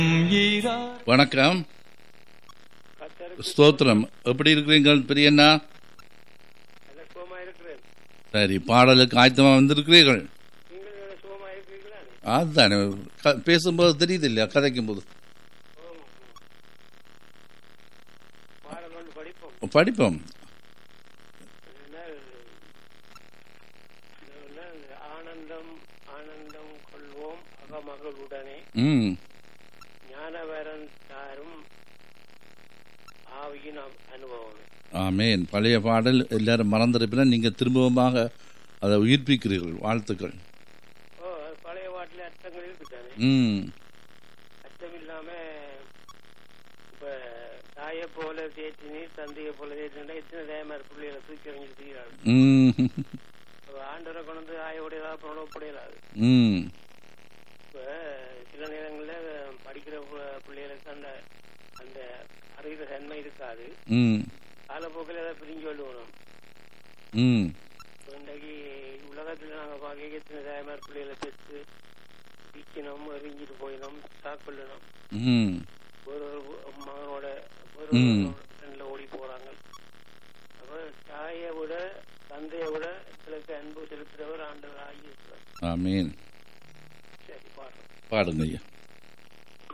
வணக்கம் ஸ்தோத்திரம் எப்படி இருக்கிறீங்கள் பெரியண்ணா சுகமா இருக்கிறேன் சரி பாடலுக்கு ஆயத்தமாக வந்திருக்கிறீர்கள் நீங்கள் சுகமா இருக்கிறீங்களா அதுதானே க- பேசும்போது தெரியுது இல்லையா கதைக்கும் போது பாடம் கொண்டு படிப்போம் படிப்போம் அதனால் அதனால் ஆனந்தம் ஆனந்தம் கொள்வோம் அகமகளுடனே ம் ஞானவரன் தாரும் ஆவியின் அ- அனுபவமே ஆமேன் பழைய பாடல் எல்லாரும் மறந்திருப்பினா நீங்கள் திரும்பவுமாக அதை உயிர்ப்பிக்கிறீர்கள் வாழ்த்துக்கள் ஓ அது பழைய பாட்டில் அர்த்தங்கள் இருக்குதானே ம் அர்த்தம் இல்லாம இப்ப தாயை போல தேற்றினி தந்தையை போல தேற்றினா எத்தனை தயமார் பிள்ளைகளை தூக்கி எறிஞ்சு தீராள் ம் ஆண்டவரை கொண்டு வந்து ஆயோடையதா புறப்படையலாது ம் இப்ப சில நேரங்கள்ல படிக்கிற பு- பிள்ளைகளுக்கு அந்த அந்த அறிகிற தன்மை இருக்காது ம் காலப்போக்கில் ஏதாவது பிரிஞ்சு கொள்ளுவோம் ம் இன்றைக்கு உலகத்துல நாங்க பார்க்க எத்தனை தாயமார் பிள்ளைகளை பெற்று விற்கணும் எரிஞ்சிட்டு போயிடும் சாக்கொள்ளணும் ம் ஒரு ஒரு மகனோட ஒரு ம். ஃப்ரெண்ட்ல ஓடி போறாங்க அப்ப தாயை விட தந்தையை விட எங்களுக்கு அன்பு செலுத்துறவர் ஆண்டவர் ஆகியிருக்கிறார் ஆமேன் சரி பாடுறோம் பாடுங்க ஐயா